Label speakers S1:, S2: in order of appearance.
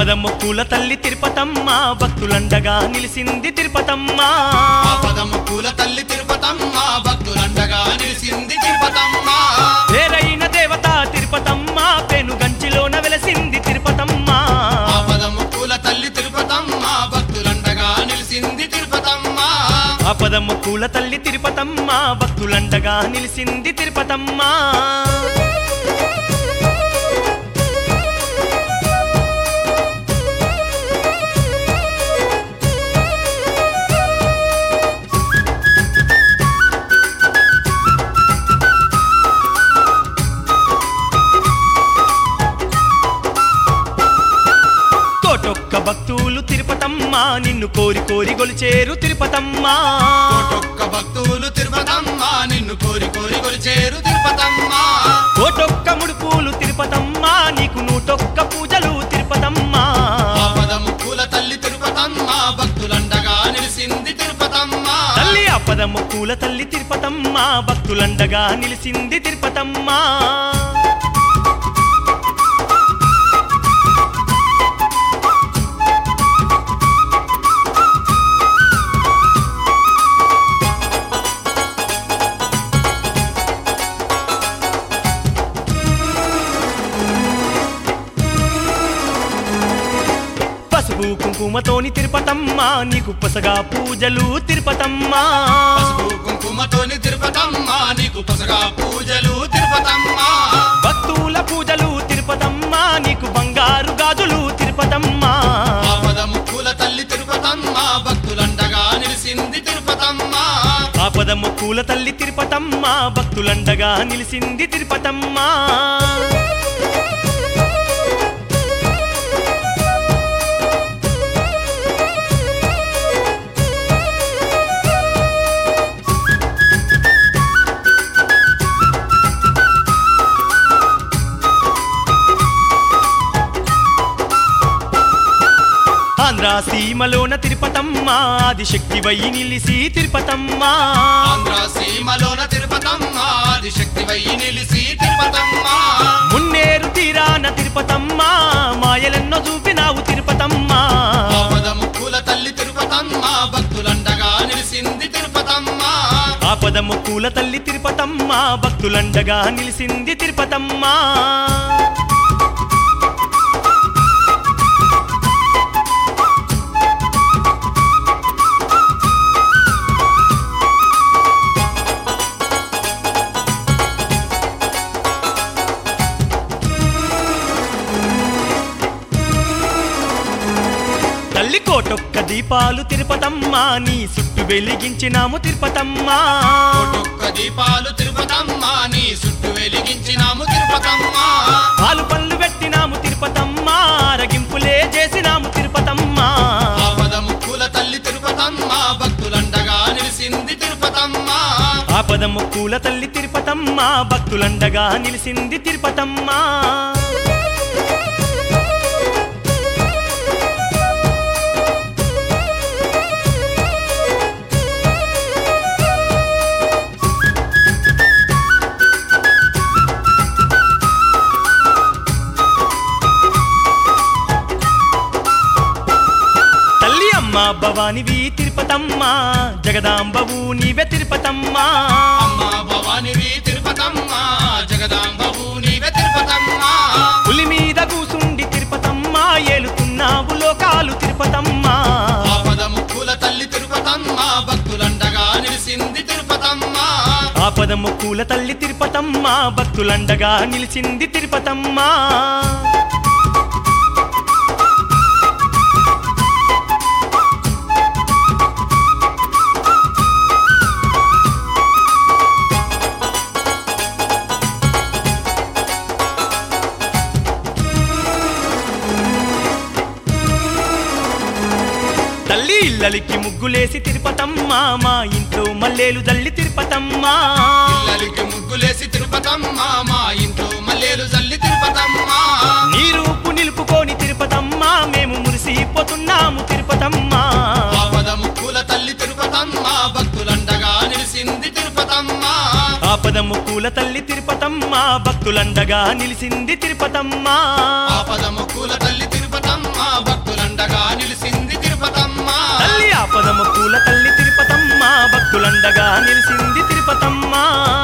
S1: ఆపద మొక్కుల తల్లి తిరుపతమ్మ భక్తులండగా నిలిసింది తిరుపతమ్మ
S2: ఆపదముక్కుల తల్లి తిరుపతమ్మ భక్తులండగా నిలిసింది తిరుపతమ్మ
S1: వేరైన దేవత తిరుపతమ్మ పెనుగంచిలోన వెలసింది తిరుపతమ్మ
S2: ఆపదముక్కుల తల్లి తిరుపతమ్మ భక్తులండగా నిలిసింది తిరుపతమ్మ
S1: ఆపద మొక్కుల తల్లి తిరుపతమ్మ భక్తులండగా నిలిసింది తిరుపతమ్మ కోటొక్క భక్తులు తిరుపతమ్మ నిన్ను కోరి కోరి గొలిచేరు తిరుపతమ్మ
S2: కోటొక్క భక్తులు తిరుపతమ్మ నిన్ను కోరి కోరి కొలిచేరు తిరుపతమ్మ
S1: కోటొక్క ముడుపులు తిరుపతమ్మ నీకు నూటొక్క పూజలు తిరుపతమ్మ
S2: ఆపదముక్కుల తల్లి తిరుపతమ్మ భక్తులండగా నిలిసింది తిరుపతమ్మ
S1: తల్లి ఆపద మొక్కుల తల్లి తిరుపతమ్మ భక్తులండగా నిలిసింది తిరుపతమ్మ పసుపు కుంకుమతోని తిరుపతమ్మ నీకు పసగా పూజలు తిరుపతమ్మ
S2: పసుపు కుంకుమతోని తిరుపతమ్మ నీకు పసగా పూజలు తిరుపతమ్మ
S1: భక్తుల పూజలు తిరుపతమ్మ నీకు బంగారు గాజులు తిరుపతమ్మ
S2: ఆపదముక్కుల తల్లి తిరుపతమ్మ భక్తులండగా నిలిసింది తిరుపతమ్మ
S1: ఆపద మొక్కుల తల్లి తిరుపతమ్మ భక్తులండగా నిలిసింది తిరుపతమ్మ ఆంధ్ర సీమలోన తిరుపతమ్మ ఆదిశక్తి వై నిలిసి తిరుపతమ్మ
S2: ఆంధ్ర సీమలోన తిరుపతమ్మ ఆదిశక్తి వయ్యి నిలిసి తిరుపతమ్మ
S1: మున్నేరు తీరాన తిరుపతమ్మ మాయలెన్నో చూపినావు తిరుపతమ్మ
S2: ఆపదముక్కుల తల్లి తిరుపతమ్మ భక్తులండగా నిలిసింది తిరుపతమ్మ
S1: ఆపద మొక్కుల తల్లి తిరుపతమ్మ భక్తులండగా నిలిసింది తిరుపతమ్మ తల్లి కోటొక్క దీపాలు తిరుపతమ్మ నీ చుట్టూ వెలిగించినాము తిరుపతమ్మ
S2: కోటొక్క దీపాలు తిరుపతమ్మ నీ చుట్టూ వెలిగించినాము తిరుపతమ్మ
S1: పాలు పళ్ళు పెట్టినాము తిరుపతమ్మ రగింపులే చేసినాము తిరుపతమ్మ
S2: ఆపదముక్కుల తల్లి తిరుపతమ్మ భక్తులండగా నిలిసింది తిరుపతమ్మ
S1: ఆపద మొక్కుల తల్లి తిరుపతమ్మ భక్తులండగా నిలిసింది తిరుపతమ్మ తల్లి అమ్మ భవానివి తిరుపతమ్మ జగదాంబవు నీవే తిరుపతమ్మ
S2: అమ్మ భవానివి తిరుపతమ్మ జగదాంబవు నీవే తిరుపతమ్మ
S1: పులి మీద కూసుండి తిరుపతమ్మ ఏలుతున్నావు లోకాలు తిరుపతమ్మ
S2: ఆపదముక్కుల తల్లి తిరుపతమ్మ భక్తులండగా నిలిసింది తిరుపతమ్మ
S1: ఆపద మొక్కుల తల్లి తిరుపతమ్మ భక్తులండగా నిలిచింది తిరుపతమ్మ తల్లి ఇల్లలికి ముగ్గులేసి తిరుపతమ్మ మా ఇంట్లో మల్లేలు దల్లి తిరుపతమ్మ
S2: పిల్లలకి ముగ్గులేసి తిరుపతమ్మ మా ఇంట్లో మల్లేలు జల్లి తిరుపతమ్మ
S1: నీ రూపు నిలుపుకొని తిరుపతమ్మ మేము మురిసిపోతున్నాము తిరుపతమ్మ
S2: ఆపదముక్కుల తల్లి తిరుపతమ్మ భక్తులండగా నిలిసింది తిరుపతమ్మ
S1: ఆపద ముక్కుల తల్లి తిరుపతమ్మ భక్తులండగా నిలిసింది తిరుపతమ్మ
S2: ఆపదముక్కుల తల్లి తిరుపతమ్మ
S1: అండగా నిలిసింది తిరుపతమ్మ